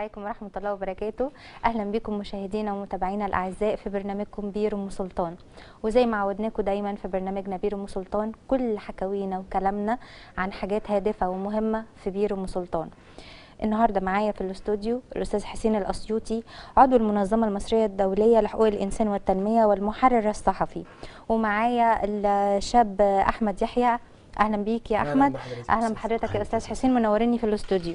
عليكم ورحمة الله وبركاته أهلا بكم مشاهدينا ومتابعينا الأعزاء في برنامجكم بير أم سلطان وزي ما عودناكم دايما في برنامجنا بير أم سلطان كل حكاوينا وكلامنا عن حاجات هادفة ومهمة في بير أم سلطان النهارده معايا في الاستوديو الاستاذ حسين الاسيوطي عضو المنظمه المصريه الدوليه لحقوق الانسان والتنميه والمحرر الصحفي ومعايا الشاب احمد يحيى اهلا بيك يا أهلاً احمد بحضرتك اهلا أستاذ. بحضرتك يا استاذ حسين منورني في الاستوديو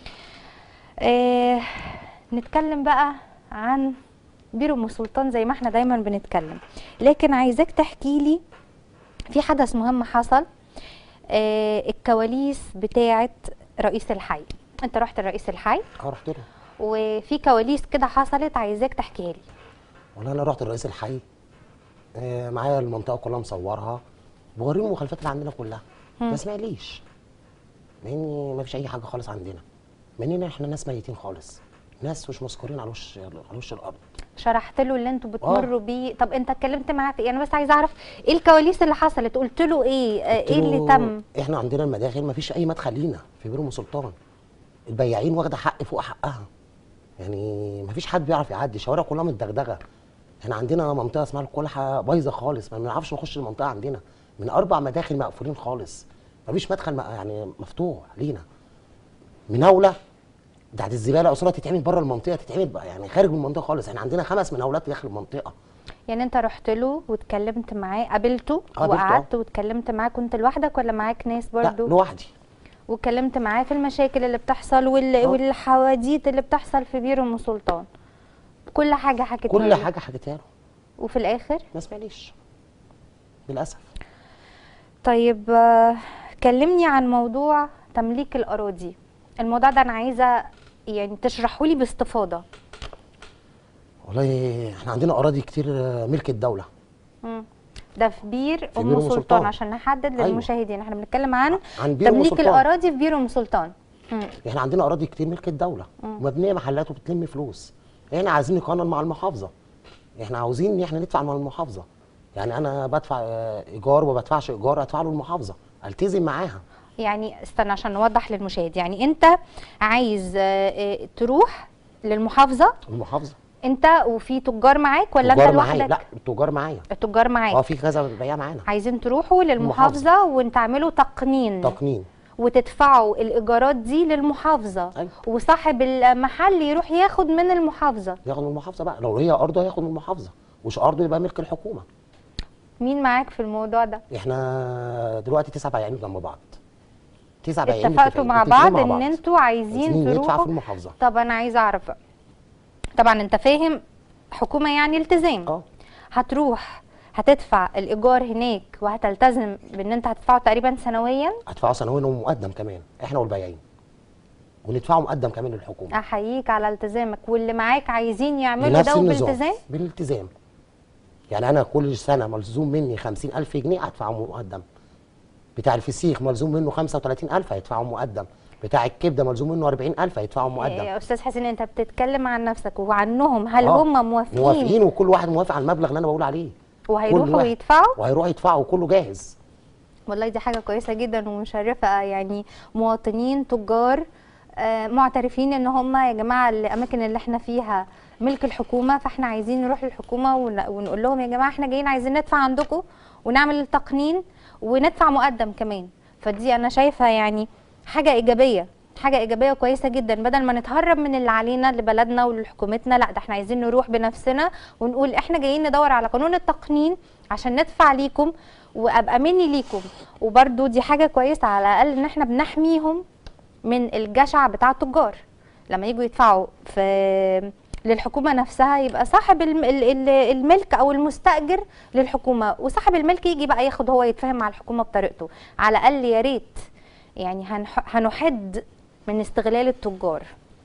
آه نتكلم بقى عن بير ام سلطان زي ما احنا دايما بنتكلم لكن عايزاك تحكي لي في حدث مهم حصل آه الكواليس بتاعه رئيس الحي انت رحت لرئيس الحي اه رحت له وفي كواليس كده حصلت عايزاك تحكيها لي والله انا رحت لرئيس الحي آه معايا المنطقه كلها مصورها بوريهم المخالفات اللي عندنا كلها ما سمعليش لان ما فيش اي حاجه خالص عندنا مننا احنا ناس ميتين خالص ناس مش مذكورين على وش على وش الارض شرحت له اللي انتوا بتمروا بيه طب انت اتكلمت معاه في ايه انا بس عايزه اعرف ايه الكواليس اللي حصلت قلت له ايه آه، قلت ايه اللي له تم احنا عندنا المداخل ما فيش اي مدخل لينا في بير ام سلطان البياعين واخده حق فوق حقها يعني ما فيش حد بيعرف يعدي الشوارع كلها متدغدغه احنا عندنا منطقه اسمها الكلحه بايظه خالص ما بنعرفش نخش المنطقه عندنا من اربع مداخل مقفولين خالص ما فيش مدخل م- يعني مفتوح لينا مناوله بتاعت الزباله اصلا تتعمل بره المنطقه تتعمل بقى يعني خارج من المنطقه خالص احنا عندنا خمس مناولات داخل المنطقه يعني انت رحت له واتكلمت معاه قابلته قابلته، وقعدت واتكلمت معاه كنت لوحدك ولا معاك ناس لا برضو لوحدي واتكلمت معاه في المشاكل اللي بتحصل وال... اه. والحواديت اللي بتحصل في بير ام سلطان كل حاجه حكيتها كل له. حاجه حكيتها له وفي الاخر ما سمعنيش للاسف طيب آه، كلمني عن موضوع تمليك الاراضي الموضوع ده انا عايزه يعني تشرحه لي باستفاضه والله احنا عندنا اراضي كتير آه، ملك الدوله مم. ده في بير في ام بير أم سلطان, سلطان. عشان نحدد أيوة. للمشاهدين احنا بنتكلم عن, عن بير أم تمليك سلطان. الاراضي في بير ام سلطان مم. احنا عندنا اراضي كتير ملك الدوله ومبنيه محلات وبتلم فلوس احنا عايزين نقنن مع المحافظه احنا عاوزين ان احنا ندفع مع المحافظه يعني انا بدفع آه، ايجار وما بدفعش ايجار ادفع له المحافظه التزم معاها يعني استنى عشان نوضح للمشاهد يعني انت عايز آه، آه، تروح للمحافظه المحافظه انت وفي تجار معاك ولا انت تجار معايا لا لوحدك التجار معايا التجار معاك اه في كذا بياع معانا عايزين تروحوا للمحافظه وتعملوا تقنين تقنين وتدفعوا الايجارات دي للمحافظه أيوة. وصاحب المحل يروح ياخد من المحافظه ياخد من المحافظه بقى لو هي ارضه هياخد من المحافظه مش ارضه يبقى ملك الحكومه مين معاك في الموضوع ده احنا دلوقتي تسع بياعين جنب بعض تسع بياعين اتفقتوا متفقين- مع متفقين بعض مع ان انتوا عايزين عايزين ندفع تروحوا في المحافظه طب انا عايزه اعرف بقى. طبعا انت فاهم حكومه يعني التزام اه هتروح هتدفع الايجار هناك وهتلتزم بان انت هتدفعه تقريبا سنويا هدفعه سنويا ومقدم كمان احنا والبياعين وندفعه مقدم كمان للحكومه احييك على التزامك واللي معاك عايزين يعملوا بنفس ده النظام وبالتزام بالالتزام يعني انا كل سنه ملزوم مني 50000 جنيه هدفعه مقدم بتاع الفسيخ ملزوم منه 35000 هيدفعه مقدم بتاع الكبده ملزوم منه 40000 هيدفعه مقدم يا استاذ حسين انت بتتكلم عن نفسك وعنهم هل آه، هم موافقين, موافقين وكل واحد موافق على المبلغ اللي انا بقول عليه كل وهيروحوا واحد. ويدفعوا وهيروح يدفعوا وكله جاهز والله دي حاجة كويسة جدا ومشرفة يعني مواطنين تجار آه، معترفين ان هم يا جماعة الاماكن اللي احنا فيها ملك الحكومة فاحنا عايزين نروح للحكومة ون- ونقول لهم يا جماعة احنا جايين عايزين ندفع عندكم ونعمل التقنين وندفع مقدم كمان فدي انا شايفة يعني حاجة ايجابية حاجة ايجابية كويسة جدا بدل ما نتهرب من اللي علينا لبلدنا ولحكومتنا لا ده احنا عايزين نروح بنفسنا ونقول احنا جايين ندور على قانون التقنين عشان ندفع ليكم وابقى مني ليكم وبرده دي حاجة كويسة على الاقل ان احنا بنحميهم من الجشع بتاع التجار لما يجوا يدفعوا في للحكومة نفسها يبقى صاحب الم- ال- ال- الملك او المستأجر للحكومة وصاحب الملك يجي بقى ياخد هو يتفاهم مع الحكومة بطريقته على الاقل يا ريت يعني هنح- هنحد من استغلال التجار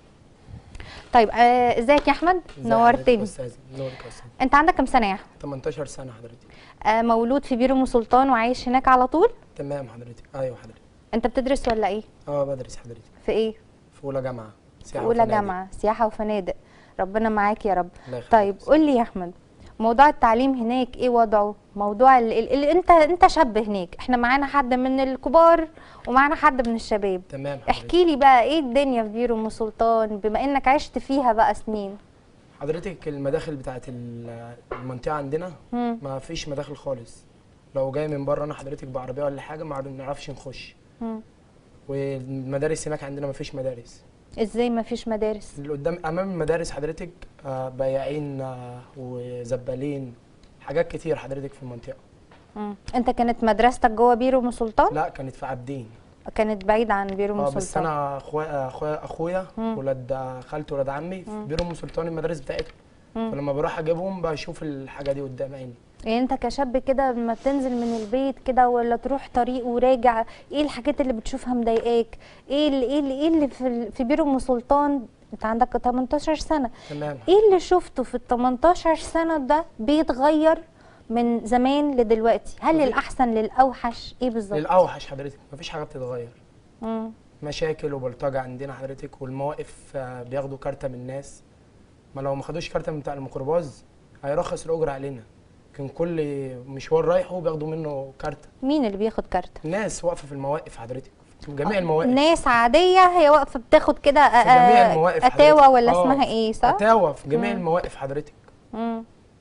طيب آه، ازيك يا احمد ازي نورتني حضرتك يا استاذ نورك يا استاذ انت عندك كام سنه يا احمد 18 سنه حضرتك آه، مولود في بير ام سلطان وعايش هناك على طول تمام حضرتك ايوه حضرتك انت بتدرس ولا ايه اه بدرس حضرتك في ايه في اولى جامعه في سياحة اولى وفنادق. جامعه سياحه وفنادق ربنا معاك يا رب الله يخليك طيب يا قول لي يا احمد موضوع التعليم هناك ايه وضعه موضوع ال... ال... ال... انت انت شاب هناك احنا معانا حد من الكبار ومعانا حد من الشباب تمام حضرتك. احكي لي بقى ايه الدنيا في بيرو ام سلطان بما انك عشت فيها بقى سنين حضرتك المداخل بتاعت ال- المنطقه عندنا مم. ما فيش مداخل خالص لو جاي من بره انا حضرتك بعربيه ولا حاجه ما بنعرفش نخش مم. والمدارس هناك عندنا ما فيش مدارس ازاي ما فيش مدارس اللي قدام امام المدارس حضرتك آه، بياعين آه، وزبالين حاجات كتير حضرتك في المنطقه مم. انت كانت مدرستك جوه بيرو ام سلطان لا كانت في عابدين كانت بعيدة عن بيرو ام اه سلطان بس انا اخويا اخويا اخويا مم. ولاد خالتي ولاد عمي في بيرو ام سلطان المدارس بتاعتهم مم. فلما بروح اجيبهم بشوف الحاجه دي قدام عيني يعني انت كشاب كده لما بتنزل من البيت كده ولا تروح طريق وراجع ايه الحاجات اللي بتشوفها مضايقاك ايه اللي ايه اللي, إيه اللي في, ال- في بيرو ام سلطان انت عندك 18 سنة تمام ايه اللي شفته في ال 18 سنة ده بيتغير من زمان لدلوقتي هل مفيش. الاحسن للاوحش ايه بالظبط للاوحش حضرتك مفيش حاجه بتتغير مم. مشاكل وبلطجه عندنا حضرتك والمواقف آه، بياخدوا كارته من الناس ما لو ما خدوش كارته من بتاع الميكروباص هيرخص الاجره علينا كان كل مشوار رايحه بياخدوا منه كارته مين اللي بياخد كارت الناس واقفه في المواقف حضرتك في جميع المواقف ناس عادية هي واقفة بتاخد كده في جميع آه، المواقف اتاوة حضرتك. ولا آه، اسمها ايه صح؟ اتاوه في جميع مم. المواقف حضرتك مم.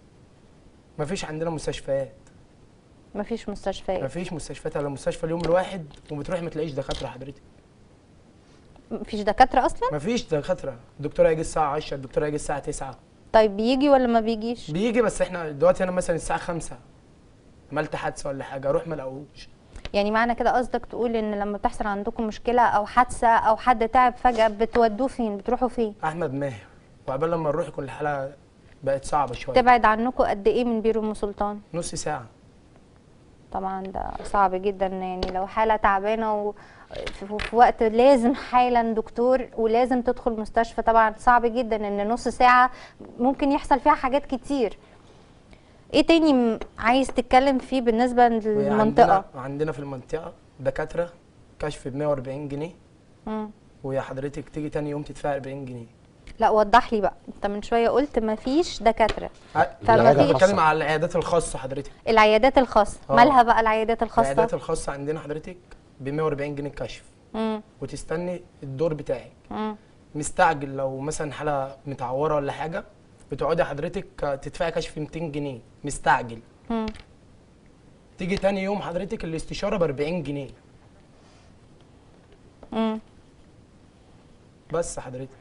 مفيش عندنا مستشفيات مفيش مستشفيات مفيش مستشفيات الا مستشفى اليوم الواحد وبتروح ما تلاقيش دكاتره حضرتك مفيش دكاترة اصلا؟ مفيش دكاتره الدكتور هيجي الساعه 10 الدكتور هيجي الساعه 9 طيب بيجي ولا ما بيجيش؟ بيجي بس احنا دلوقتي انا مثلا الساعه 5 عملت حادثه ولا حاجه اروح ما الاقوش يعني معنى كده قصدك تقول ان لما بتحصل عندكم مشكلة او حادثة او حد تعب فجأة بتودوه فين؟ بتروحوا فين؟ احمد ماهر وقبل لما نروح يكون الحاله بقت صعبه شويه تبعد عنكم قد ايه من بيرو ام سلطان؟ نص ساعه طبعا ده صعب جدا يعني لو حالة تعبانة و في في وقت لازم حالا دكتور ولازم تدخل مستشفى طبعا صعب جدا ان نص ساعة ممكن يحصل فيها حاجات كتير ايه تاني م- عايز تتكلم فيه بالنسبة للمنطقة؟ عندنا عندنا في المنطقه دكاتره كشف ب 140 جنيه مم. ويا حضرتك تيجي تاني يوم تدفع 40 جنيه لا وضح لي بقى انت من شوية قلت مفيش دكاترة ع- فما انا فيش- بتكلم على العيادات الخاصه حضرتك العيادات الخاصة آه. مالها بقى العيادات الخاصة؟ العيادات الخاصه عندنا حضرتك ب 140 جنيه الكشف مم. وتستني الدور بتاعك مم. مستعجل لو مثلا حاله متعوره ولا حاجه بتقعدي حضرتك تدفعي كشف 200 جنيه مستعجل مم. تيجي تاني يوم حضرتك الاستشاره ب 40 جنيه مم. بس حضرتك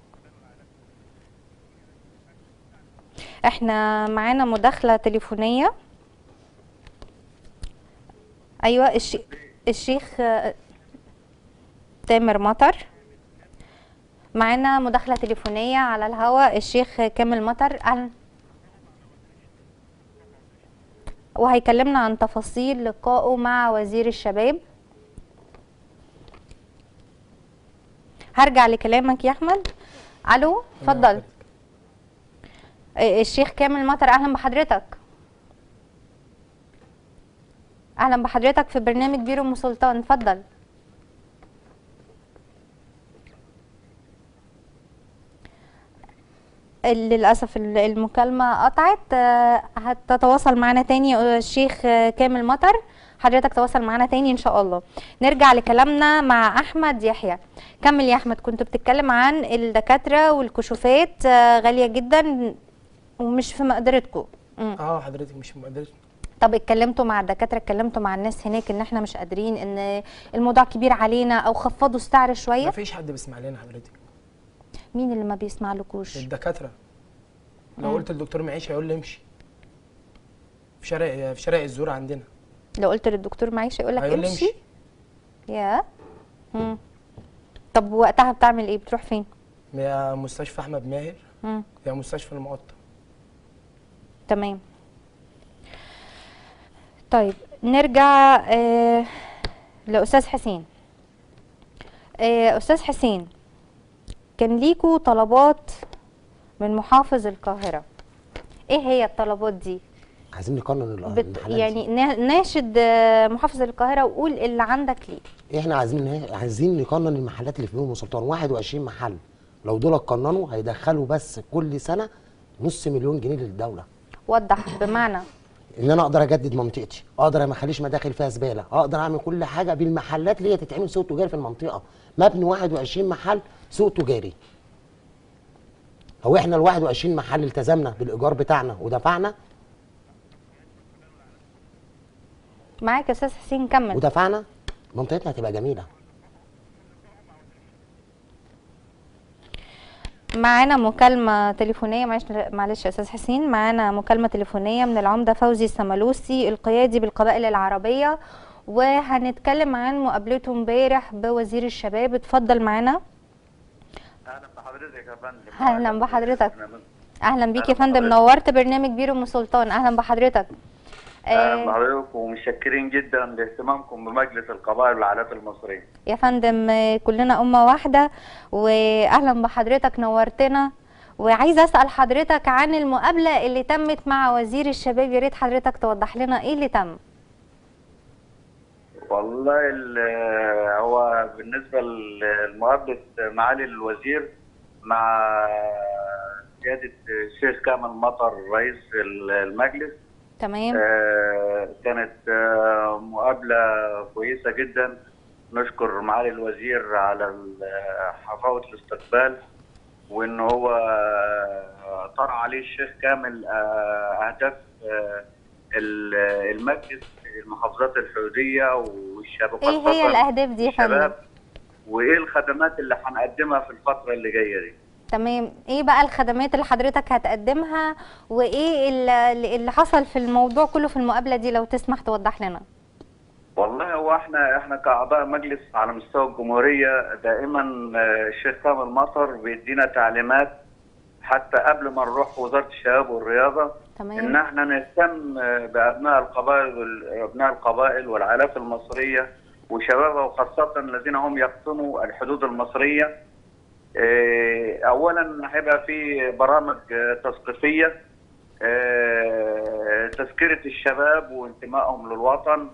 احنا معانا مداخلة تليفونية ايوه الشي... الشيخ آه، تامر مطر معانا مداخلة تليفونية على الهواء الشيخ كامل مطر اهلا وهيكلمنا عن تفاصيل لقائه مع وزير الشباب هرجع لكلامك يا احمد الو اتفضل الشيخ كامل مطر اهلا بحضرتك اهلا بحضرتك في برنامج بيرو ام سلطان اتفضل للاسف ال- المكالمه قطعت آه، هتتواصل معنا تاني آه، الشيخ آه، كامل مطر حضرتك تواصل معنا تاني ان شاء الله نرجع لكلامنا مع احمد يحيى كمل يا احمد كنت بتتكلم عن الدكاتره والكشوفات آه، غاليه جدا ومش في مقدرتكم مم. اه حضرتك مش مقدر طب اتكلمتوا مع الدكاتره اتكلمتوا مع الناس هناك ان احنا مش قادرين ان الموضوع كبير علينا او خفضوا السعر شويه مفيش حد بيسمع لنا حضرتك مين اللي ما بيسمع لكوش الدكاتره لو مم. قلت للدكتور معيش هيقول لي امشي في شارع في شارع الزور عندنا لو قلت للدكتور معيش يقول لك هيقول لي امشي امشي يا مم. طب وقتها بتعمل ايه بتروح فين يا مستشفى احمد ماهر مم. يا مستشفى المقطم تمام طيب نرجع آه لأستاذ حسين آه أستاذ حسين كان ليكوا طلبات من محافظ القاهرة ايه هي الطلبات دي عايزين نقنن ال- بت الحالات دي. يعني نا- ناشد آه، محافظ القاهرة وقول اللي عندك ليه احنا عايزين عايزين نقنن المحلات اللي في ام سلطان 21 محل لو دول اتقننوا هيدخلوا بس كل سنه نص مليون جنيه للدوله وضح بمعنى ان انا اقدر اجدد منطقتي اقدر ما اخليش مداخل فيها زباله اقدر اعمل كل حاجه بالمحلات اللي هي تتعمل سوق تجاري في المنطقه مبني 21 محل سوق تجاري هو احنا ال 21 محل التزمنا بالايجار بتاعنا ودفعنا معاك يا استاذ حسين كمل ودفعنا منطقتنا هتبقى جميله معانا مكالمة تليفونية معلش معلش يا أستاذ حسين معانا مكالمة تليفونية من العمدة فوزي السملوسي القيادي بالقبائل العربية وهنتكلم عن مقابلته امبارح بوزير الشباب اتفضل معانا اهلا بحضرتك يا فندم أهلا بحضرتك. أهلا بيك يا فندم نورت برنامج بير أم سلطان أهلا بحضرتك اهلا آه بحضرتك ومتشكرين جدا لاهتمامكم بمجلس القبائل والعادات المصريه يا فندم آه، كلنا أمة واحدة وأهلا بحضرتك نورتنا وعايزة أسأل حضرتك عن المقابلة اللي تمت مع وزير الشباب يا ريت حضرتك توضح لنا إيه اللي تم والله ال- هو بالنسبه لمقابله معالي الوزير مع سياده الشيخ كامل مطر رئيس المجلس تمام آه، كانت آه، مقابلة كويسة جدا نشكر معالي الوزير على ال- حفاوة الاستقبال وان هو آه، طرح عليه الشيخ كامل آه، اهداف آه، ال- المجلس المحافظات الحدودية والشباب إيه هي خاصة الأهداف دي يا فندم الشباب وايه الخدمات اللي هنقدمها في الفترة اللي جاية دي تمام ايه بقى الخدمات اللي حضرتك هتقدمها وايه اللي, اللي حصل في الموضوع كله في المقابله دي لو تسمح توضح لنا والله هو احنا احنا كاعضاء مجلس على مستوى الجمهوريه دائما آه، الشيخ كامل مطر بيدينا تعليمات حتى قبل ما نروح وزاره الشباب والرياضه ان تمام احنا نهتم آه، بابناء القبائل وال- ابناء القبائل والعائلات المصريه وشبابها وخاصه الذين هم يقطنوا الحدود المصريه. آه، اولا هيبقى في برامج آه، تثقيفيه آه، تذكره الشباب وانتمائهم للوطن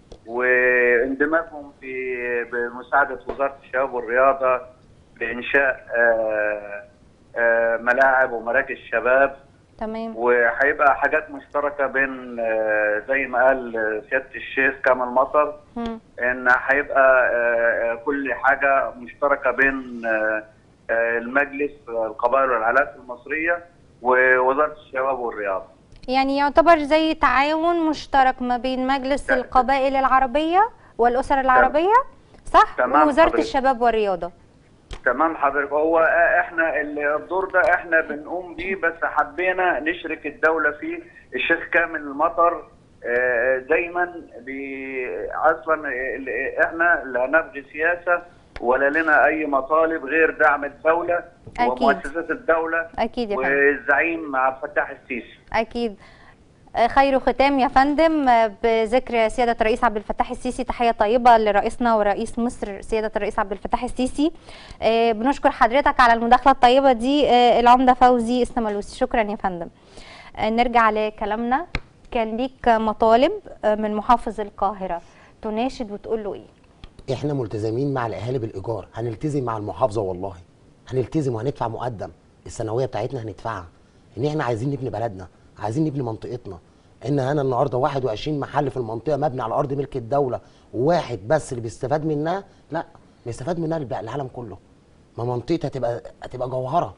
واندماجهم في بمساعده وزاره الشباب والرياضه بانشاء آه، آه، ملاعب ومراكز شباب تمام وهيبقى حاجات مشتركه بين آه، زي ما قال سياده الشيخ كامل مطر مم. ان هيبقى آه، آه، كل حاجه مشتركه بين آه، آه، المجلس القبائل والعائلات المصريه ووزاره الشباب والرياضه. يعني يعتبر زي تعاون مشترك ما بين مجلس تمام. القبائل العربيه والاسر العربيه صح تمام ووزاره حضرتك. الشباب والرياضه تمام حضرتك هو آه، احنا ال- الدور ده احنا بنقوم بيه بس حبينا نشرك الدوله فيه الشيخ كامل المطر آه، دايما بي- اصلا ال- احنا لا نبغي سياسه ولا لنا اي مطالب غير دعم الدوله أكيد. ومؤسسات الدوله اكيد يا فندم والزعيم عبد الفتاح السيسي اكيد آه، خير ختام يا فندم آه، بذكر سيادة الرئيس عبد الفتاح السيسي تحية طيبة لرئيسنا ورئيس مصر سيادة الرئيس عبد الفتاح السيسي آه، بنشكر حضرتك على المداخلة الطيبة دي آه، العمدة فوزي السملوسي شكرا يا فندم آه، نرجع لكلامنا كان ليك مطالب آه، من محافظ القاهرة تناشد وتقول له ايه احنا ملتزمين مع الاهالي بالايجار هنلتزم مع المحافظه والله هنلتزم وهندفع مقدم السنويه بتاعتنا هندفعها ان احنا عايزين نبني بلدنا عايزين نبني منطقتنا ان انا النهارده 21 محل في المنطقه مبني على ارض ملك الدوله وواحد بس اللي بيستفاد منها لا بيستفاد منها الب- العالم كله ما منطقتي هتبقى هتبقى جوهره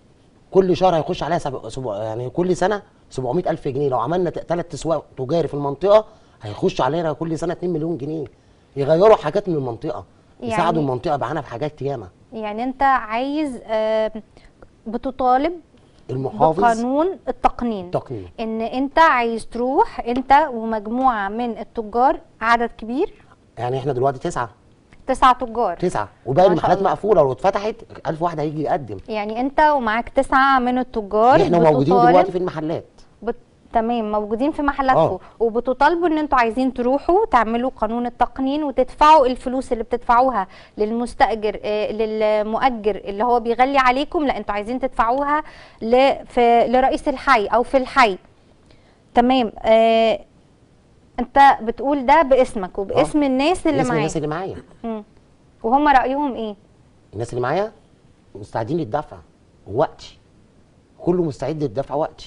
كل شهر هيخش عليها سب... سب... يعني كل سنه 700 الف جنيه لو عملنا ثلاث تسواق تجاري في المنطقه هيخش علينا كل سنه 2 مليون جنيه يغيروا حاجات من المنطقه يعني- يساعدوا المنطقه معانا في حاجات ياما يعني انت عايز آه، بتطالب المحافظ بقانون التقنين تقنين ان انت عايز تروح انت ومجموعه من التجار عدد كبير يعني احنا دلوقتي تسعه تسعة تجار تسعه وباقي ما شاء المحلات الله. مقفوله ولو اتفتحت 1000 واحد هيجي يقدم يعني انت ومعاك تسعة من التجار احنا موجودين بتطالب- دلوقتي في المحلات بت... تمام موجودين في محلاتكم آه. وبتطالبوا ان انتوا عايزين تروحوا تعملوا قانون التقنين وتدفعوا الفلوس اللي بتدفعوها للمستاجر آه للمؤجر اللي هو بيغلي عليكم لا انتوا عايزين تدفعوها ل... في... لرئيس الحي او في الحي تمام آه انت بتقول ده باسمك وباسم الناس اللي اسم معاك الناس اللي معايا مم. وهم رايهم ايه الناس اللي معايا مستعدين للدفع وقتي كله مستعد للدفع وقتي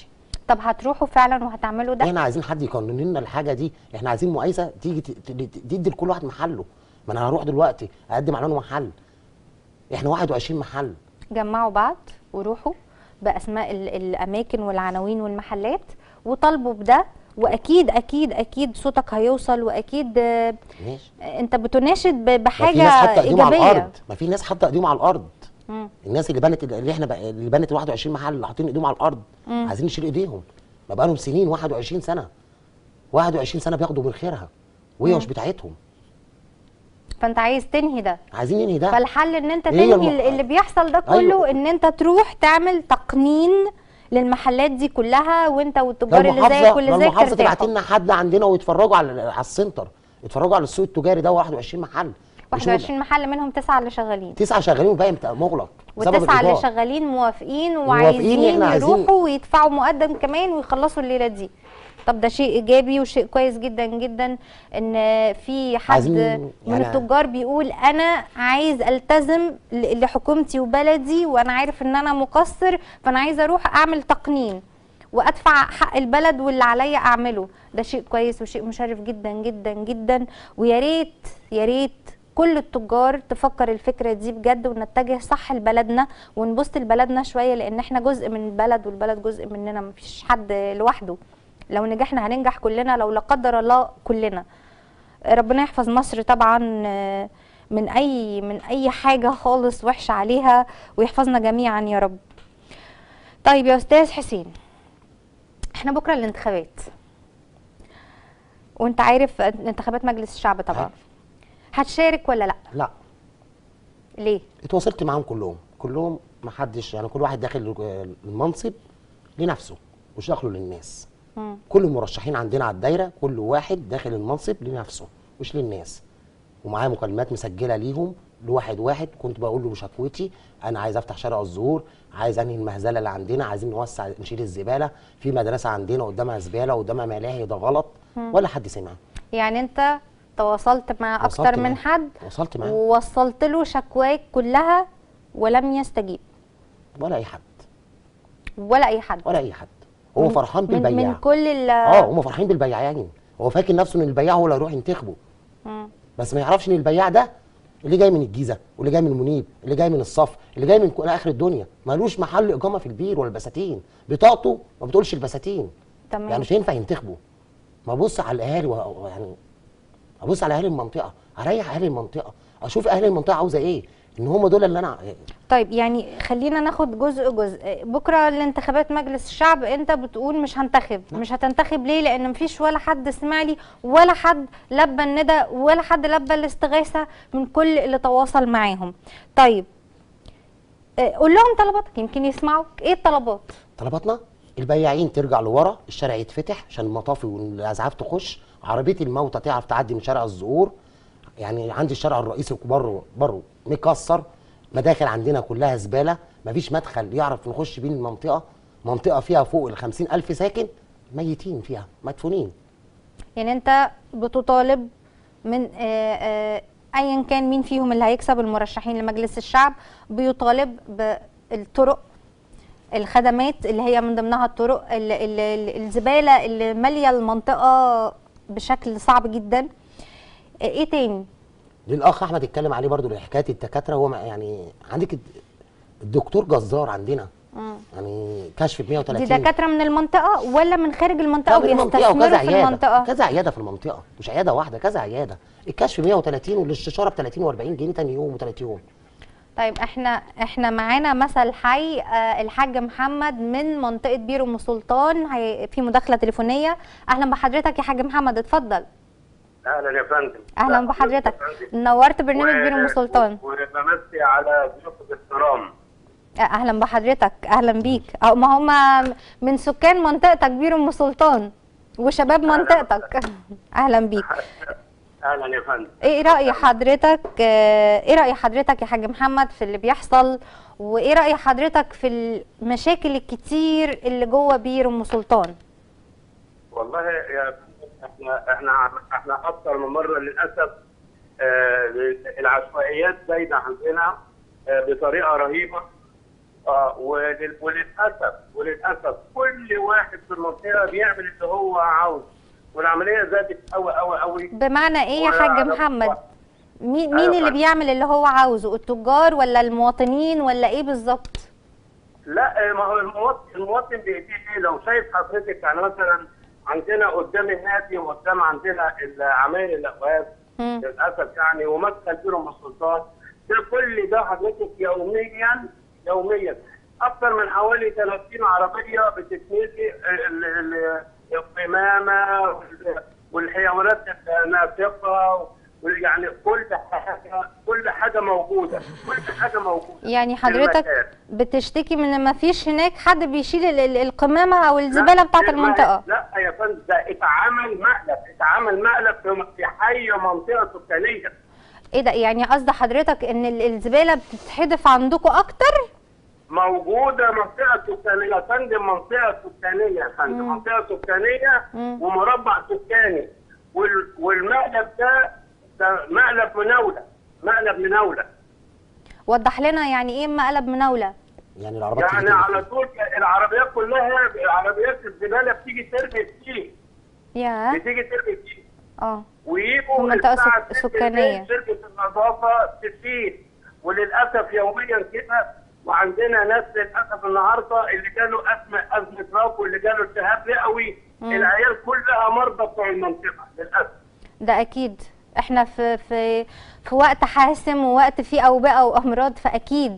طب هتروحوا فعلا وهتعملوا ده احنا عايزين حد يقنن لنا الحاجه دي احنا عايزين مقايسه تيجي ت- ت- ت- تدي لكل واحد محله ما انا هروح دلوقتي اقدم على محل احنا 21 محل جمعوا بعض وروحوا باسماء ال- الاماكن والعناوين والمحلات وطالبوا بده واكيد اكيد اكيد صوتك هيوصل واكيد آه، ماشي انت بتناشد ب- ما بحاجه في ناس حاطه ايديهم على ايجابيه الارض ما في ناس حاطه ايديهم على الارض مم. الناس اللي بنت اللي احنا بقى اللي بنت 21 محل اللي حاطين ايديهم على الارض مم. عايزين نشيل ايديهم ما بقالهم سنين 21 سنه 21 سنه بياخدوا من خيرها وهي مم. مش بتاعتهم فانت عايز تنهي ده عايزين ننهي ده فالحل ان انت هي تنهي الم- اللي بيحصل ده كله أيوة. ان انت تروح تعمل تقنين للمحلات دي كلها وانت لو والتجار اللي المحافظه زيك واللي لو زيك المحافظه تبعت ترتاحوا لنا حد عندنا ويتفرجوا على على السنتر يتفرجوا على السوق التجاري ده 21 محل مش 21 محل منهم تسعه اللي شغالين تسعه شغالين والباقي مت- مغلق بسبب والتسعه اللي الإيجار. شغالين موافقين موافقين، وعايزين إحنا عايزين- يروحوا ويدفعوا مقدم كمان ويخلصوا الليله دي طب ده شيء ايجابي وشيء كويس جدا جدا ان في حد عايزين من يعني- التجار بيقول انا عايز التزم ل- لحكومتي وبلدي وانا عارف ان انا مقصر فانا عايز اروح اعمل تقنين وادفع حق البلد واللي عليا اعمله ده شيء كويس وشيء مشرف جدا جدا جدا ويا ريت يا ريت كل التجار تفكر الفكره دي بجد ونتجه صح لبلدنا ونبص لبلدنا شويه لان احنا جزء من البلد والبلد جزء مننا مفيش حد لوحده لو نجحنا هننجح كلنا لو لا قدر الله كلنا ربنا يحفظ مصر طبعا آه، من اي من اي حاجه خالص وحشه عليها ويحفظنا جميعا يا رب طيب يا استاذ حسين احنا بكره الانتخابات وانت عارف انتخابات مجلس الشعب طبعا عارف. هتشارك ولا لا لا ليه اتواصلت معاهم كلهم كلهم ما حدش يعني كل واحد داخل المنصب لنفسه مش داخله للناس مم. كل المرشحين عندنا على الدايره كل واحد داخل المنصب لنفسه مش للناس ومعايا مكالمات مسجله ليهم لواحد واحد كنت بقول له شكوتي انا عايز افتح شارع الزهور عايز انهي المهزله اللي عندنا عايزين نوسع نشيل الزباله في مدرسه عندنا قدامها زباله وقدامها ملاهي ده غلط ولا حد سمع يعني انت تواصلت مع وصلت اكتر من معاه. حد وصلت معاه ووصلت له شكواك كلها ولم يستجيب ولا اي حد ولا اي حد ولا اي حد هو فرحان من, بالبياع من كل ال اه هم فرحانين بالبياعين هو فاكر نفسه ان البياع هو اللي هيروح ينتخبه مم. بس ما يعرفش ان البياع ده اللي جاي من الجيزه واللي جاي من منيب اللي جاي من الصف اللي جاي من كل اخر الدنيا مالوش محل اقامه في البير ولا البساتين بطاقته ما بتقولش البساتين تمام يعني مش هينفع ينتخبه ما ابص على الاهالي و- ويعني ابص على اهالي المنطقه اريح اهالي المنطقه اشوف اهالي المنطقه عاوزه ايه ان هم دول اللي انا طيب يعني خلينا ناخد جزء جزء بكره الانتخابات مجلس الشعب انت بتقول مش هنتخب مش هتنتخب ليه لان مفيش ولا حد سمع لي ولا حد لبى الندى ولا حد لبى الاستغاثه من كل اللي تواصل معاهم طيب آه، قول لهم طلباتك يمكن يسمعوك ايه الطلبات طلباتنا البياعين ترجع لورا الشارع يتفتح عشان المطافي والاسعاف تخش عربيه الموتى تعرف تعدي من شارع الزهور يعني عندي الشارع الرئيسي بره بره مكسر مداخل عندنا كلها زباله مفيش مدخل يعرف نخش بيه المنطقه منطقه فيها فوق ال ألف ساكن ميتين فيها مدفونين يعني انت بتطالب من آه، آه، ايا كان مين فيهم اللي هيكسب المرشحين لمجلس الشعب بيطالب بالطرق الخدمات اللي هي من ضمنها الطرق ال- ال- ال- الزباله اللي ماليه المنطقه بشكل صعب جدا آه، ايه تاني للاخ احمد اتكلم عليه برضو لحكايه الدكاتره هو ما- يعني عندك الد- الدكتور جزار عندنا يعني كشف ب 130 دي دكاتره من المنطقه ولا من خارج المنطقه لا، من المنطقه وبيستثمروا وكذا في عياده المنطقه كذا عياده في المنطقه مش عياده واحده كذا عياده الكشف 130 والاستشاره ب 30 و40 جنيه تاني يوم وثالث يوم طيب احنا احنا معانا مثل حي آه، الحاج محمد من منطقه بير ام سلطان هي في مداخله تليفونيه اهلا بحضرتك يا حاج محمد اتفضل اهلا يا فندم اهلا بحضرتك نورت برنامج بير ام سلطان وبمسي على ضيوف الاحترام آه، اهلا بحضرتك اهلا بيك أه، ما هم من سكان منطقتك بير ام سلطان وشباب منطقتك اهلا بيك اهلا يا فندم ايه راي حضرتك آه، ايه راي حضرتك يا حاج محمد في اللي بيحصل وايه راي حضرتك في المشاكل الكتير اللي جوه بير ام سلطان والله يا فندم احنا احنا احنا اكثر من مره للاسف آه، العشوائيات زايده عندنا آه، بطريقه رهيبه اه ولل- وللاسف وللاسف كل واحد في المنطقه بيعمل اللي هو عاوز والعمليه زادت قوي قوي قوي بمعنى ايه يا ولا حاج أعرف محمد واحد. مين مين أيوة اللي فندم. بيعمل اللي هو عاوزه التجار ولا المواطنين ولا ايه بالظبط لا ما هو المواطن المواطن بايديه ايه لو شايف حضرتك يعني مثلا عندنا قدام النادي وقدام عندنا عماير الاقواس مم. للاسف يعني ومدخل بيرم السلطان ده كل ده حضرتك يوميا يوميا اكثر من حوالي 30 عربيه بتتنقل ال- ال- القمامه وال- والحيوانات النافقه يعني كل حاجه كل حاجه موجوده كل حاجه موجوده يعني في حضرتك المكان. بتشتكي من ان ما فيش هناك حد بيشيل ال- ال- القمامه او الزباله بتاعت لا، المنطقه لا يا فندم ده اتعمل مقلب اتعمل مقلب في- في حي منطقه سكانيه ايه ده يعني قصد حضرتك ان ال- الزباله بتتحدف عندكم اكتر موجوده منطقه سكانيه يا فندم منطقه سكانيه يا فندم منطقه سكانيه مم. ومربع سكاني وال- والمقلب ده ده مقلب مناوله مقلب مناوله وضح لنا يعني ايه مقلب مناوله يعني العربيات يعني تيجي على طول العربيات كلها عربيات الزباله بتيجي ترمي فيه يا بتيجي ترمي فيه اه ويجوا في منطقة الساعة سك- 6 سكانية. بالليل شركة النظافة تسيل وللأسف يوميا كده وعندنا ناس للأسف النهاردة اللي جاله أزمة أزمة راب واللي جاله التهاب رئوي العيال كلها مرضى بتوع المنطقة للأسف ده اكيد احنا في في في وقت حاسم ووقت فيه اوبئه وامراض فاكيد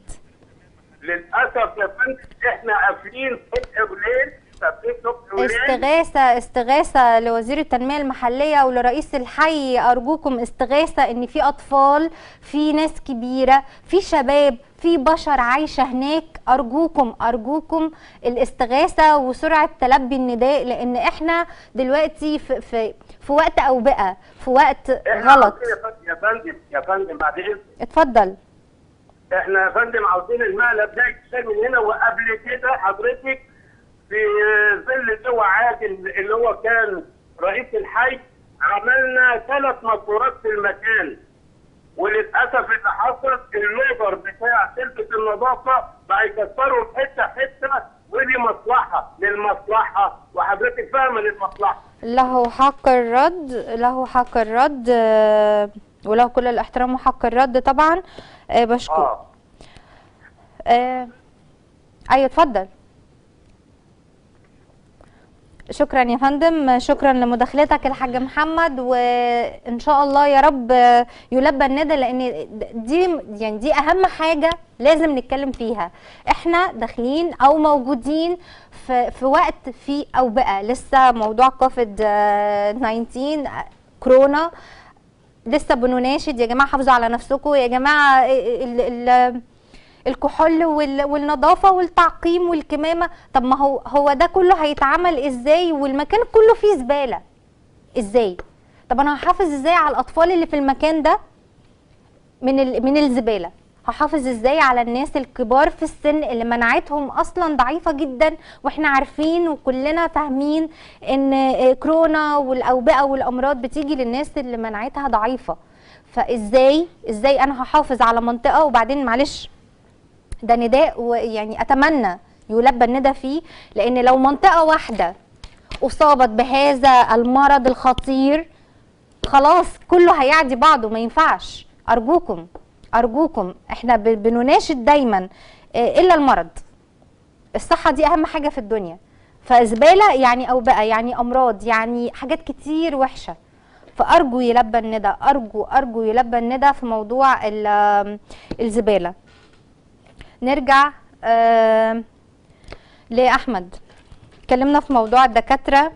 للأسف يا فندم إحنا قافلين صبح وليل قافلين صبح وليل استغاثة استغاثة لوزير التنمية المحلية ولرئيس الحي أرجوكم استغاثة إن في أطفال في ناس كبيرة في شباب في بشر عايشة هناك أرجوكم أرجوكم الاستغاثة وسرعة تلبي النداء لأن إحنا دلوقتي في في في وقت أوبئة في وقت إحنا غلط عاوزين يا فندم- يا فندم يا فندم بعد إذنك اتفضل احنا يا فندم عاوزين المقلب ده يتشال من هنا وقبل كده حضرتك في ظل لواء عادل اللي هو كان رئيس الحي عملنا ثلاث مقرات في المكان وللاسف اللي حصل اللودر بتاع شركه النظافه بقى يكسروا حته حته ودي مصلحه للمصلحه وحضرتك فاهمه للمصلحه له حق الرد له حق الرد آه، وله كل الاحترام وحق الرد طبعا آه، بشكر اه آه، ايوه اتفضل شكرا يا فندم شكرا لمداخلتك الحاج محمد وان شاء الله يا رب يلبى الندى لان دي يعني دي اهم حاجه لازم نتكلم فيها احنا داخلين او موجودين في في وقت في اوبئه لسه موضوع كوفيد آه، 19 آه، كورونا لسه بنناشد يا جماعه حافظوا على نفسكم يا جماعه ال ال الكحول وال- والنظافه والتعقيم والكمامه طب ما هو هو ده كله هيتعمل ازاي والمكان كله فيه زباله ازاي طب انا هحافظ ازاي على الاطفال اللي في المكان ده من ال- من الزباله هحافظ ازاي على الناس الكبار في السن اللي مناعتهم اصلا ضعيفه جدا واحنا عارفين وكلنا فاهمين ان آه، كورونا والاوبئه والامراض بتيجي للناس اللي مناعتها ضعيفه فازاي ازاي انا هحافظ على منطقه وبعدين معلش ده نداء ويعني اتمنى يلبى الندى فيه لان لو منطقه واحده اصابت بهذا المرض الخطير خلاص كله هيعدي بعضه ما ينفعش ارجوكم ارجوكم احنا ب- بنناشد دايما آه، الا المرض الصحه دي اهم حاجه في الدنيا فزباله يعني اوبئه يعني امراض يعني حاجات كتير وحشه فارجو يلبى الندى ارجو ارجو يلبى الندى في موضوع ال- الزباله نرجع آه لاحمد اتكلمنا في موضوع الدكاتره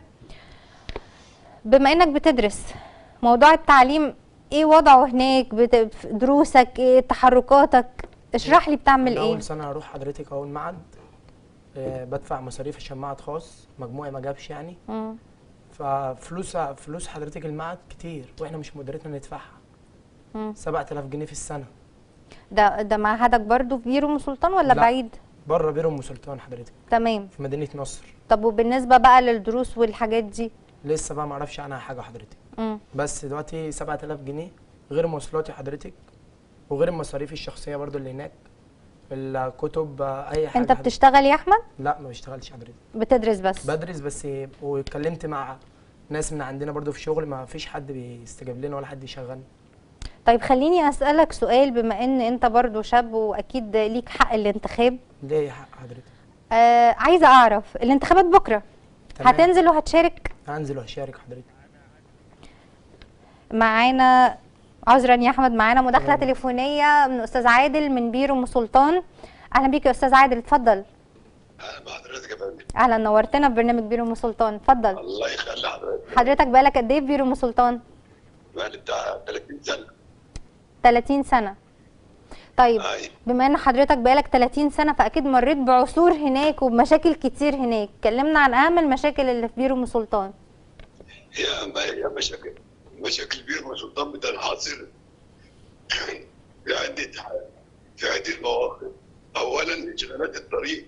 بما انك بتدرس موضوع التعليم ايه وضعه هناك بت... في دروسك ايه تحركاتك اشرح لي بتعمل أنا ايه اول سنه هروح حضرتك اهو المعهد آه، بدفع مصاريف عشان معهد خاص مجموعي ما جابش يعني مم. ففلوس فلوس حضرتك المعهد كتير واحنا مش مقدرتنا ندفعها مم. 7000 جنيه في السنه ده ده معهدك برضو في بيرو ام سلطان ولا لا. بعيد بره بير ام سلطان حضرتك تمام في مدينه نصر طب وبالنسبه بقى للدروس والحاجات دي لسه بقى ما اعرفش عنها حاجه حضرتك مم. بس دلوقتي 7000 جنيه غير مواصلاتي حضرتك وغير المصاريف الشخصيه برضو اللي هناك الكتب آه، اي حاجه انت حضرتك. بتشتغل يا احمد لا ما بشتغلش حضرتك بتدرس بس بدرس بس واتكلمت مع ناس من عندنا برضو في الشغل ما فيش حد بيستجاب لنا ولا حد يشغلنا طيب خليني اسالك سؤال بما ان انت برضو شاب واكيد ليك حق الانتخاب ليه يا حق حضرتك آه عايزه اعرف الانتخابات بكره تمام. هتنزل وهتشارك هنزل وهشارك حضرتك معانا عذرا يا احمد معانا مداخله تمام. تليفونيه من استاذ عادل من بير ام سلطان اهلا بيك يا استاذ عادل اتفضل اهلا بحضرتك يا فندم اهلا نورتنا في برنامج بير ام سلطان اتفضل الله يخلي حضرتك حضرتك بقالك قد ايه في بير ام سلطان بقالي بتاع 30 سنه 30 سنه طيب اي بما ان حضرتك بقالك 30 سنه فاكيد مريت بعصور هناك وبمشاكل كتير هناك كلمنا عن اهم المشاكل اللي في بير ام سلطان هي ما هي مشاكل مشاكل كبيره سلطان بتنحصر في عده في عده مواقف اولا اشغالات الطريق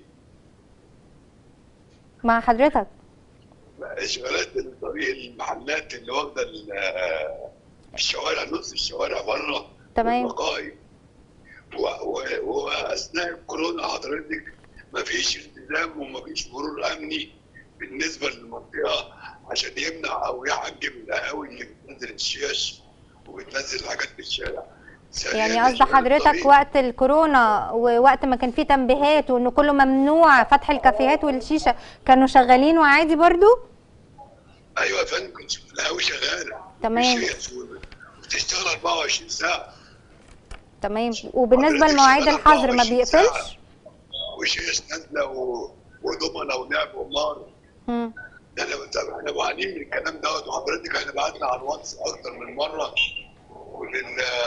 مع حضرتك اشغالات الطريق المحلات اللي واخده ال- الشوارع نص الشوارع بره تمام. والمقاهي و- و- واثناء الكورونا حضرتك ما فيش التزام وما فيش مرور امني بالنسبه للمنطقه عشان يمنع او يحجم القهاوي اللي بتنزل الشيش وبتنزل حاجات في الشارع ثانياً يعني قصد إشغال حضرتك الطريق. وقت الكورونا ووقت ما كان فيه تنبيهات وانه كله ممنوع فتح الكافيهات والشيشه كانوا شغالين وعادي برضو ايوه يا فندم كنت القهاوي شغاله تمام. والشيش بتشتغل 24 ساعه تمام وبالنسبه حضرتك لمواعيد شغال الحظر ما 24 ساعة. بيقفلش وشيش نازله و... ودومنا ولعب ومار مم. احنا بنتابع احنا معانين من الكلام دوت وحضرتك احنا بعتنا على الواتس اكتر من مره ولل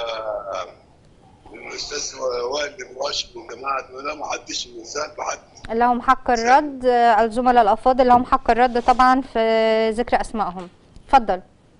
للاستاذ وائل بن راشد والجماعه دول ما حدش بيسال بحد لهم حق الرد آه، الزملاء الافاضل لهم حق الرد طبعا في ذكر اسمائهم اتفضل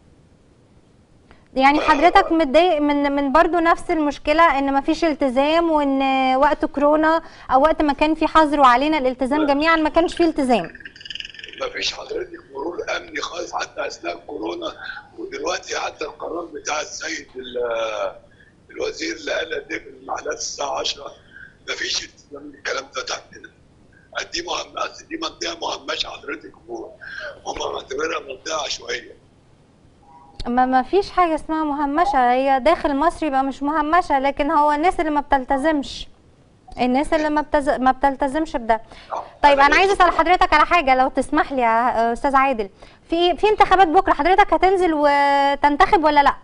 يعني حضرتك متضايق من من برضو نفس المشكله ان مفيش التزام وان وقت كورونا او وقت ما كان في حظر وعلينا الالتزام جميعا ما كانش فيه التزام ما فيش حضرتك مرور امني خالص حتى اثناء كورونا ودلوقتي حتى القرار بتاع السيد ال- الوزير اللي قال قد ايه في المحلات الساعه 10 ما فيش التزام الكلام ده تحتنا دي مهم أصل دي منطقه مهمشه حضرتك هم معتبرها منطقه عشوائيه ما ما فيش حاجه اسمها مهمشه هي داخل مصر يبقى مش مهمشه لكن هو الناس اللي ما بتلتزمش الناس اللي ما بتز... ما بتلتزمش بده طيب انا عايزه اسال حضرتك على حاجه لو تسمح لي يا استاذ عادل في في انتخابات بكره حضرتك هتنزل وتنتخب ولا لا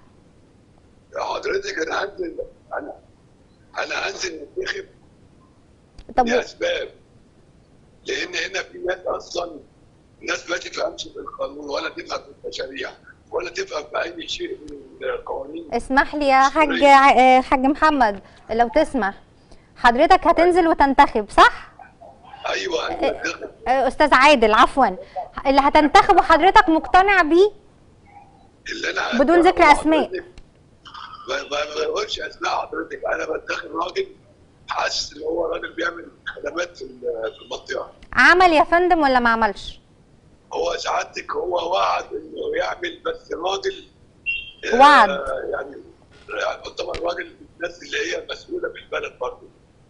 حضرتك انا هنزل انا انا هنزل ننتخب طب لاسباب لان هنا في ناس اصلا ناس ما تفهمش في القانون ولا تفهم في المشاريع ولا تفهم في اي شيء من القوانين اسمح لي يا حاج ع- حاج محمد لو تسمح حضرتك هتنزل وتنتخب صح ايوه هنتخب. استاذ عادل عفوا اللي هتنتخبه حضرتك مقتنع بيه اللي انا بدون ذكر أسماء. حضرتك ما ما ما بقولش اسماء حضرتك انا بنتخب راجل حاسس ان هو راجل بيعمل خدمات في ال- في المنطقه عمل يا فندم ولا ما عملش هو سعادتك هو وعد انه يعمل بس راجل آه، وعد. يعني طبعا راجل من الناس اللي هي مسؤوله في البلد برضه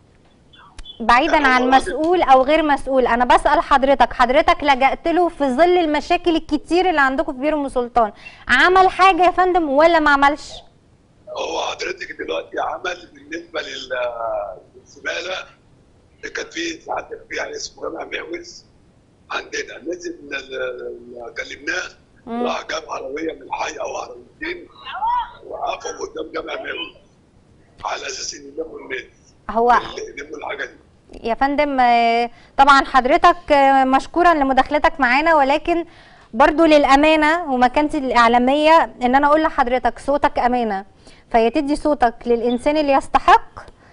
بعيدا يعني عن هو راجل- مسؤول او غير مسؤول انا بسال حضرتك حضرتك لجأت له في ظل المشاكل الكتير اللي عندكم في بير ام سلطان عمل حاجه يا فندم ولا ما عملش هو حضرتك دلوقتي عمل بالنسبه لل- للزباله اللي كان في ساعتك في يعني اسمه جامع مهوز عندنا نزل ن- ن- كلمناه مم. راح جاب عربيه من الحي او عربيتين وقفوا قدام جامع مهوز على اساس ان يلموا الناس هو اللي يلموا الحاجه دي يا فندم آه، طبعا حضرتك آه، مشكورا لمداخلتك معانا ولكن برضو للأمانة ومكانتي الإعلامية إن أنا أقول لحضرتك صوتك أمانة فهي تدي صوتك للإنسان اللي يستحق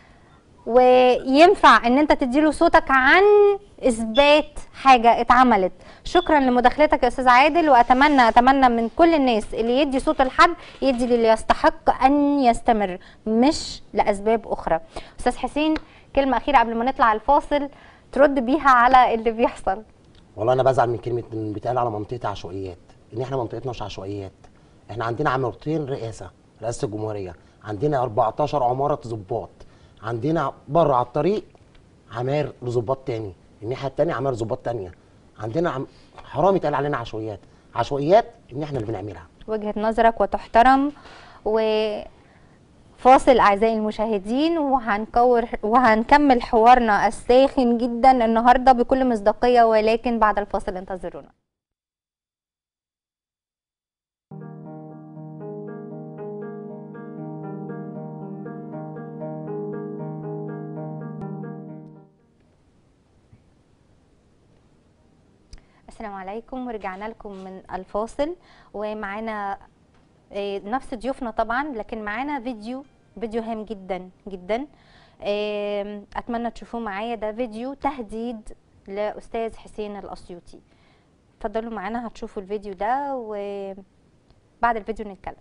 وينفع ان انت تديله صوتك عن اثبات حاجه اتعملت شكرا لمداخلتك يا استاذ عادل واتمنى اتمنى من كل الناس اللي يدي صوت لحد يدي للي يستحق ان يستمر مش لاسباب اخرى استاذ حسين كلمه اخيره قبل ما نطلع الفاصل ترد بيها على اللي بيحصل والله انا بزعل من كلمه ان بيتقال على منطقتي عشوائيات ان احنا منطقتنا مش عشوائيات احنا عندنا عمارتين رئاسه رئاسه الجمهوريه عندنا 14 عماره ضباط عندنا بره على الطريق عماير لظباط تاني الناحيه التانيه عماير ظباط تانيه عندنا عم... حرام يتقال علينا عشوائيات عشوائيات ان احنا اللي بنعملها وجهة نظرك وتحترم وفاصل أعزائي المشاهدين وهنكور وهنكمل حوارنا الساخن جدا النهاردة بكل مصداقية ولكن بعد الفاصل انتظرونا السلام عليكم ورجعنا لكم من الفاصل ومعانا آه، نفس ضيوفنا طبعا لكن معانا فيديو فيديو هام جدا جدا آم، اتمنى تشوفوه معايا ده فيديو تهديد لاستاذ حسين الاسيوطي اتفضلوا معانا هتشوفوا الفيديو ده وبعد الفيديو نتكلم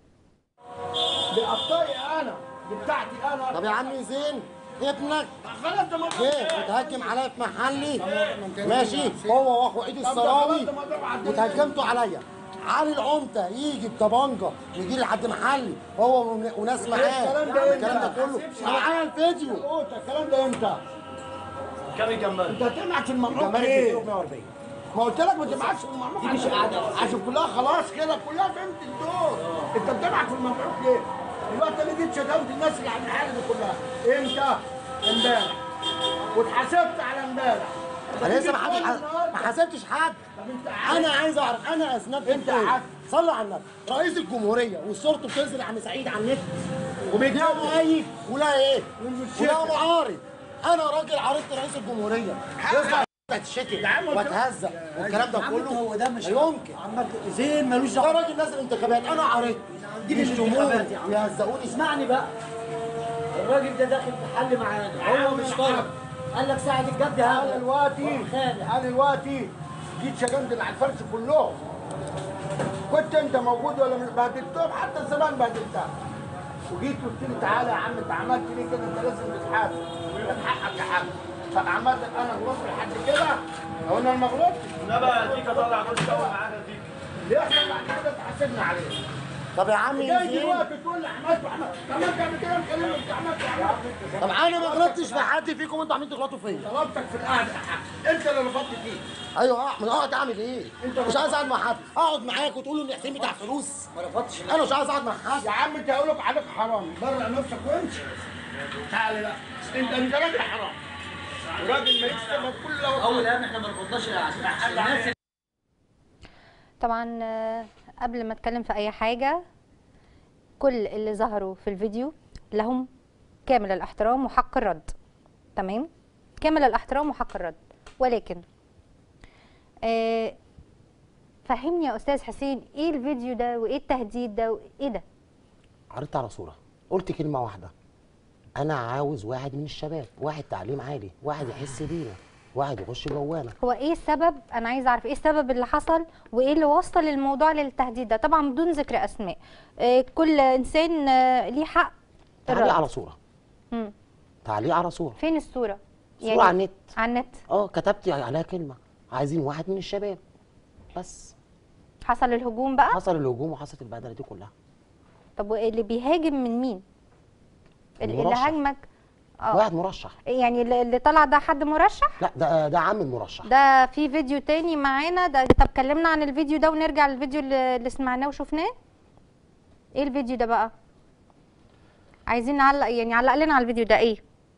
دي اخطائي انا دي بتاعتي انا طب يا عم زين ابنك خلاص ده ما جه وتهجم عليا في محلي ماشي هو واخو عيد السراوي وتهجمتوا عليا علي العمده يجي بطبنجه ويجي لي لحد محلي هو ون- وناس معاه الكلام ده الكلام ده كله انا معايا الفيديو قلت الكلام ده امتى؟ كم الجمال؟ انت هتمعك في المملوك جمارك ليه؟ 140 ما قلت لك ما تمعكش في المملوك عشان عشان كلها خلاص كده كلها فهمت الدور انت بتمعك في المملوك ليه؟ دلوقتي انا جيت شتمت الناس اللي على الحاجه دي كلها امتى؟ امبارح واتحاسبت على امبارح انا لسه ما تيجي حدش تقول النهاردة. ما حاسبتش حد طب انت عارف انا عايز اعرف انا اسناد انت عارف. صلى على النبي رئيس الجمهوريه وصورته بتنزل عم سعيد على النت وبيجيبوا مؤيد ولا ايه ولا معارض انا راجل عارضت رئيس الجمهوريه يطلع تتشتم واتهزق والكلام ده كله هو ده مش لا يمكن عمك زين ملوش ده دعوه راجل نازل انتخابات انا عارضت دي مش انتخابات يا عم. ويهزقوني اسمعني بقى الراجل ده داخل في حل معانا هو مش طالب قال لك ساعد الجد انا هذا دلوقتي خانق انا دلوقتي جيت شتمت اللي على الفرش كلهم كنت انت موجود ولا مش بهدلتهم حتى زمان بهدلتها وجيت قلت لي تعالى يا عم انت عملت ليه كده انت لازم تتحاسب لك حقك يا حاج فعملت انا غلطت لحد كده او انا ما غلطتش انما ديك طالع كل شويه معانا ديك ليه احنا بعد كده اتحاسبنا عليه طب يا عم جاي زين دلوقتي تقول لي عملت وعملت طب ما انت قبل كده مكلمك انت عملت وعملت طب انا ما غلطتش في حد فيكم انتوا عاملين تغلطوا فيا طلبتك في القعده يا حاج انت اللي رفضت فيه ايوه احمد اقعد اعمل ايه؟ انت مش عايز اقعد مع حد اقعد معاك وتقولوا ان حسين بتاع فلوس ما رفضتش انا مش عايز اقعد مع حد يا عم انت هقول لك عليك حرام برع نفسك وامشي تعالى لا انت انت راجل حرام وراجل ما يكسبك كل اول اهم احنا ما رفضناش عشان الناس طبعا آه، قبل ما اتكلم في اي حاجه كل اللي ظهروا في الفيديو لهم كامل الاحترام وحق الرد تمام كامل الاحترام وحق الرد ولكن آه، فهمني يا استاذ حسين ايه الفيديو ده وايه التهديد ده وايه ده عرضت على صوره قلت كلمه واحده انا عاوز واحد من الشباب واحد تعليم عالي واحد يحس بينا واحد يخش جوانا هو ايه السبب انا عايزه اعرف ايه السبب اللي حصل وايه اللي وصل الموضوع للتهديد ده طبعا بدون ذكر اسماء آه، كل انسان آه، ليه حق تعليق الرد. على صوره مم. تعليق على صوره فين الصوره صوره على النت على النت اه كتبت عليها كلمه عايزين واحد من الشباب بس حصل الهجوم بقى حصل الهجوم وحصلت البهدله دي كلها طب اللي بيهاجم من مين ال- اللي المرشح. هاجمك اه واحد مرشح يعني اللي اللي طلع ده حد مرشح لا ده ده عم المرشح ده في فيديو تاني معانا ده طب كلمنا عن الفيديو ده ونرجع للفيديو اللي اللي سمعناه وشفناه ايه الفيديو ده بقى عايزين نعلق يعني علق لنا على الفيديو ده ايه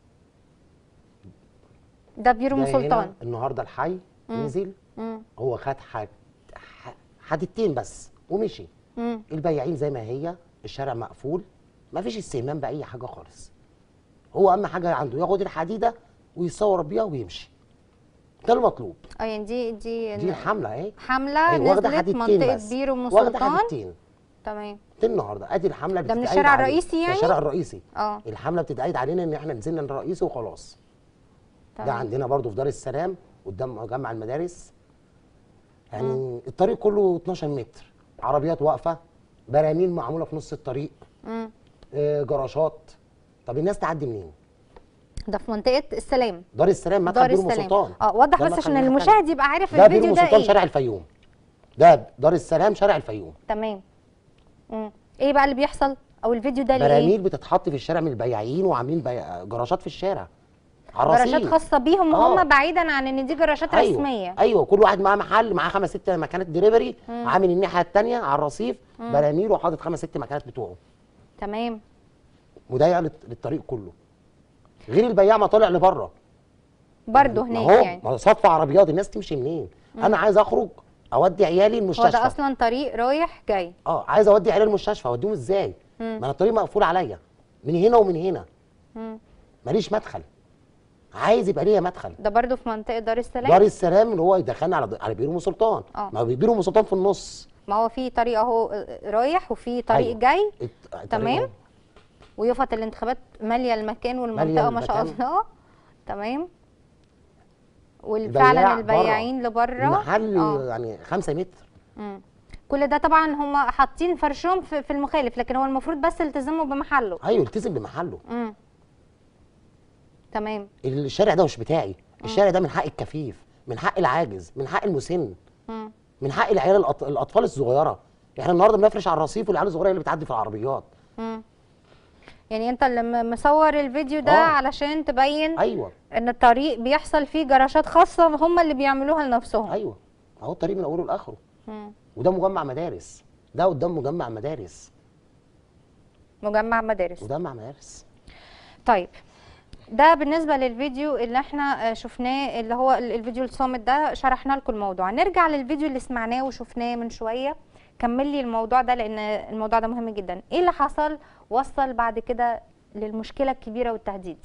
ده بيرو ده ام هنا سلطان النهارده الحي نزل مم. هو خد حد ح- حدتين بس ومشي مم. البياعين زي ما هي الشارع مقفول مفيش استهمام باي حاجه خالص هو اهم حاجه عنده ياخد الحديده ويصور بيها ويمشي ده المطلوب اه يعني دي دي, دي الحمله اهي حمله أيوة، واخده نزلت حديدتين منطقه بس بيرو ام واخده سلطان حديدتين تمام دي النهارده ادي الحمله ده من بتتأيد الشارع علينا. الرئيسي ده يعني؟ الشارع الرئيسي اه الحمله بتتأيد علينا ان احنا نزلنا الرئيسي وخلاص ده تمام. عندنا برضو في دار السلام قدام جامع المدارس يعني الطريق كله 12 متر عربيات واقفه براميل معموله في نص الطريق مم. آه، جراشات طب الناس تعدي منين ده في منطقه السلام دار السلام مدخل دار بير ام السلام سلطان اه وضح ده بس مدخل عشان الناحية المشاهد يبقى عارف التانية. ده بير الفيديو ام ده سلطان ايه شارع الفيوم ده دار السلام شارع الفيوم تمام مم. ايه بقى اللي بيحصل او الفيديو ده ليه براميل بتتحط في الشارع من البياعين وعاملين بي... جراشات في الشارع على جراشات الرصيف. خاصه بيهم آه. وهم بعيدا عن ان دي جراشات ايوه رسميه ايوه كل واحد معاه محل معاه خمس ست مكانات دليفري عامل الناحيه الثانيه على الرصيف براميل وحاطط خمس ست مكانات بتوعه تمام مضيق للط- للطريق كله غير البياع ما طالع لبره برضه ما هناك هو يعني ما هو صف عربيات الناس تمشي منين انا عايز اخرج اودي عيالي هو المستشفى ده اصلا طريق رايح جاي اه عايز اودي عيالي المستشفى اوديهم ازاي ما انا الطريق مقفول عليا من هنا ومن هنا ماليش مدخل عايز يبقى ليا مدخل ده برضه في منطقه دار السلام دار السلام اللي هو يدخلني على على بير ام سلطان آه. ما هو بير ام سلطان في النص ما هو في طريق اهو آه، رايح وفي طريق أيوة. جاي الت- الطريق تمام أهو. ويفط الانتخابات ماليه المكان والمنطقه مالية ما شاء المكان. الله تمام وفعلا البياع البياعين لبره المحل آه. يعني 5 متر مم. كل ده طبعا هم حاطين فرشهم في, في المخالف لكن هو المفروض بس التزامه بمحله ايوه التزم بمحله مم. تمام الشارع ده مش بتاعي الشارع ده من حق الكفيف من حق العاجز من حق المسن مم. من حق العيال الأط... الاطفال الصغيره احنا النهارده بنفرش على الرصيف والعيال الصغيره اللي بتعدي في العربيات مم. يعني انت اللي م- مصور الفيديو ده آه. علشان تبين ايوه ان الطريق بيحصل فيه جراشات خاصه هم اللي بيعملوها لنفسهم ايوه اهو الطريق من اوله لاخره مم. وده مجمع مدارس ده قدام مجمع مدارس مجمع مدارس مجمع مدارس طيب ده بالنسبه للفيديو اللي احنا آه، شفناه اللي هو ال- الفيديو الصامت ده شرحنا لكم الموضوع نرجع للفيديو اللي سمعناه وشفناه من شويه كمل لي الموضوع ده لان الموضوع ده مهم جدا ايه اللي حصل وصل بعد كده للمشكله الكبيره والتهديد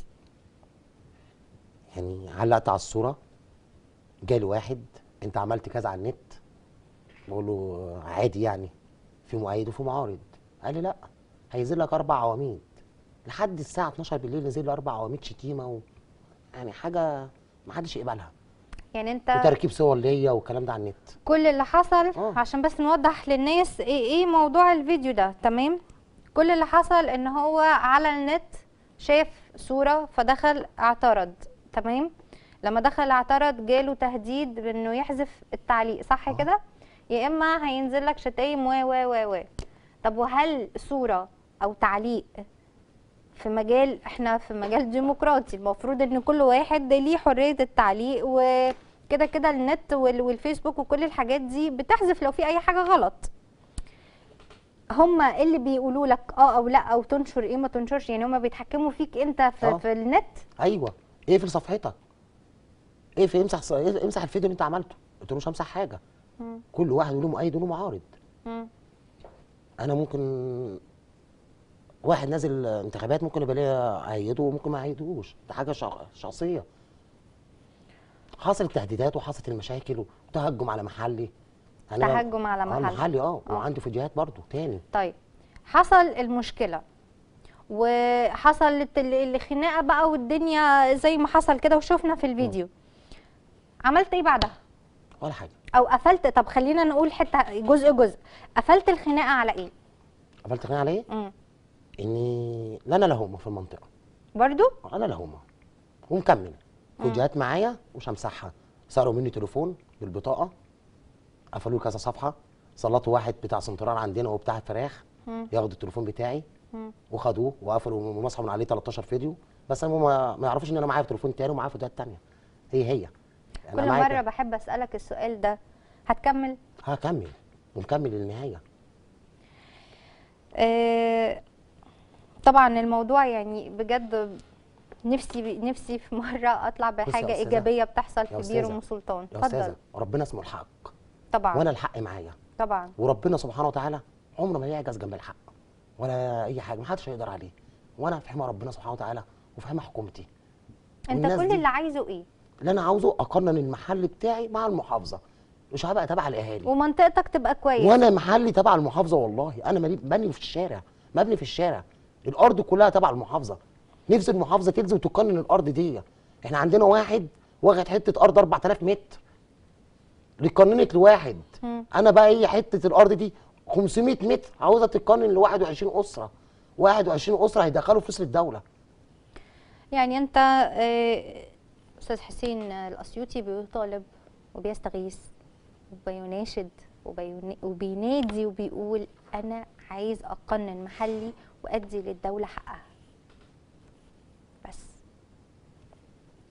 يعني علقت على الصوره جالي واحد انت عملت كذا على النت بقول له عادي يعني في مؤيد وفي معارض قال لي لا هينزل لك اربع عواميد لحد الساعه 12 بالليل نزل لي اربع عواميد شتيمه و... يعني حاجه ما حدش يقبلها يعني انت وتركيب صور ليا والكلام ده على النت كل اللي حصل آه. عشان بس نوضح للناس ايه ايه موضوع الفيديو ده تمام كل اللي حصل ان هو على النت شاف صورة فدخل اعترض تمام لما دخل اعترض جاله تهديد بانه يحذف التعليق صح كده يا اما هينزل لك شتايم و و و و طب وهل صورة او تعليق في مجال احنا في مجال ديمقراطي المفروض ان كل واحد ليه حرية التعليق وكده كده النت وال- والفيسبوك وكل الحاجات دي بتحذف لو في اي حاجة غلط هما اللي بيقولوا لك اه او لا او تنشر ايه ما تنشرش يعني هما بيتحكموا فيك انت في, آه. في النت ايوه اقفل صفحتك اقفل امسح ص- امسح الفيديو اللي انت عملته قلت له مش همسح حاجه كل واحد له مؤيد وله معارض مم. انا ممكن واحد نازل انتخابات ممكن يبقى ليا ايده وممكن ما ايدهوش ده حاجه شخ- شخصيه حصلت تهديدات وحصلت المشاكل وتهجم على محلي أنا- تهجم على اه محل. محلي اه آه. وعندي فيديوهات برضو تاني طيب حصل المشكلة وحصلت ال- الخناقة بقى والدنيا زي ما حصل كده وشفنا في الفيديو عملت ايه بعدها ولا حاجه او قفلت طب خلينا نقول حتة جزء جزء قفلت الخناقة على ايه قفلت خناقه على ايه؟ مم. اني لا انا لا هما في المنطقه برضو انا لا هما ومكمل فيديوهات معايا ومش همسحها سرقوا مني تليفون بالبطاقه قفلوا لي كذا صفحه سلطوا واحد بتاع سنترال عندنا وبتاع فراخ ياخدوا التليفون بتاعي وخدوه وقفلوا ومسحوا من عليه 13 فيديو بس هم ما ما يعرفوش ان انا معايا تليفون تاني ومعايا فيديوهات تانيه هي هي أنا كل معايا مرة كده. بحب اسألك السؤال ده هتكمل هكمل ومكمل للنهايه آه، طبعا الموضوع يعني بجد نفسي نفسي في مرة اطلع يا بحاجة أستاذة. ايجابية بتحصل يا في بير أستاذة. ام سلطان يا اتفضل استاذه ربنا اسمه الحق طبعا وانا الحق معايا طبعا وربنا سبحانه وتعالى عمره ما يعجز جنب الحق ولا اي حاجه محدش هيقدر عليه وانا في حمى ربنا سبحانه وتعالى وفي حمى حكومتي انت والناس كل دي- اللي عايزه ايه اللي انا عاوزه اقنن المحل بتاعي مع المحافظه مش هبقى تبع الاهالي ومنطقتك تبقى كويس وانا محلي تبع المحافظه والله انا ملي- بني في الشارع مبني في الشارع الارض كلها تبع المحافظه نفس المحافظه تلزم وتقنن الارض دي احنا عندنا واحد واخد حته ارض 4000 متر اللي اتقننت لواحد انا بقى هي حته الارض دي 500 متر عاوزه تتقنن ل 21 اسره 21 اسره هيدخلوا فلوس للدوله يعني انت آه، استاذ حسين الاسيوطي بيطالب وبيستغيث وبيناشد وبين- وبينادي وبيقول انا عايز اقنن محلي وادي للدوله حقها بس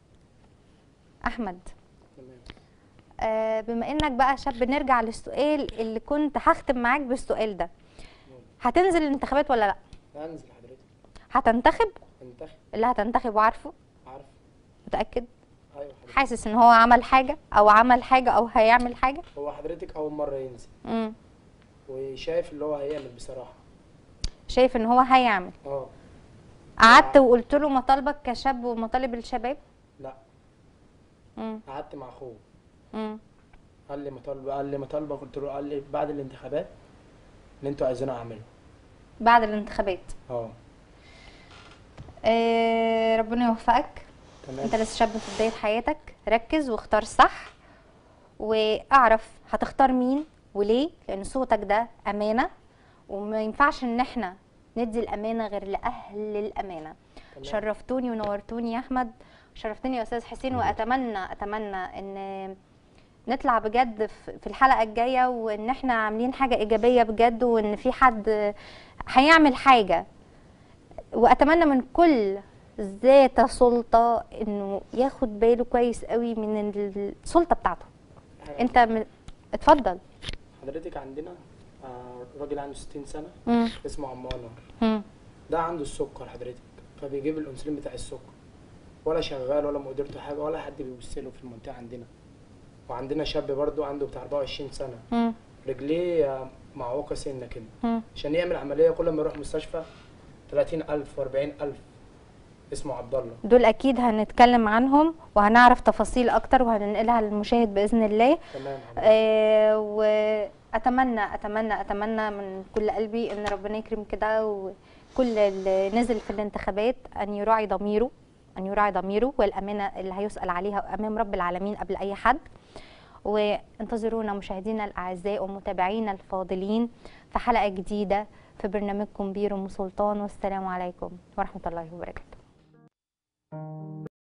احمد تمام آه بما انك بقى شاب نرجع للسؤال اللي كنت هختم معاك بالسؤال ده هتنزل الانتخابات ولا لا انزل حضرتك هتنتخب انتخب اللي هتنتخب وعارفه عارف متاكد ايوه حضرتك حاسس ان هو عمل حاجه او عمل حاجه او هيعمل حاجه هو حضرتك اول مره ينزل امم وشايف اللي هو هيعمل بصراحه شايف ان هو هيعمل اه قعدت وقلت له مطالبك كشاب ومطالب الشباب لا امم قعدت مع اخوه امم قال لي مطالبه قال لي مطالبه قلت له قال لي بعد الانتخابات اللي انتوا عايزينه اعمله بعد الانتخابات اه آه ربنا يوفقك تمام انت لسه شاب في بدايه حياتك ركز واختار صح واعرف هتختار مين وليه لان صوتك ده امانه وما ينفعش ان احنا ندي الامانه غير لاهل الامانه تمام. شرفتوني ونورتوني يا احمد شرفتني يا استاذ حسين واتمنى اتمنى ان نطلع بجد في في الحلقه الجايه وان احنا عاملين حاجه ايجابيه بجد وان في حد هيعمل حاجه واتمنى من كل ذات سلطه انه ياخد باله كويس قوي من السلطه بتاعته انت من... اتفضل حضرتك عندنا آه، راجل عنده 60 سنه مم. اسمه عمانه مم. ده عنده السكر حضرتك فبيجيب الانسولين بتاع السكر ولا شغال ولا مقدرته حاجه ولا حد بيبص له في المنطقه عندنا وعندنا شاب برضو عنده بتاع 24 سنه مم. رجليه آه، معوقه سنه كده مم. عشان يعمل عمليه كل ما يروح مستشفى 30000 و40000 اسمه عبد الله دول اكيد هنتكلم عنهم وهنعرف تفاصيل اكتر وهننقلها للمشاهد باذن الله تمام حضرتك. آه واتمنى اتمنى اتمنى من كل قلبي ان ربنا يكرم كده وكل اللي نزل في الانتخابات ان يراعي ضميره ان يراعي ضميره والامانه اللي هيسال عليها امام رب العالمين قبل اي حد وانتظرونا مشاهدينا الاعزاء ومتابعينا الفاضلين في حلقه جديده في برنامجكم بير ام سلطان والسلام عليكم ورحمه الله وبركاته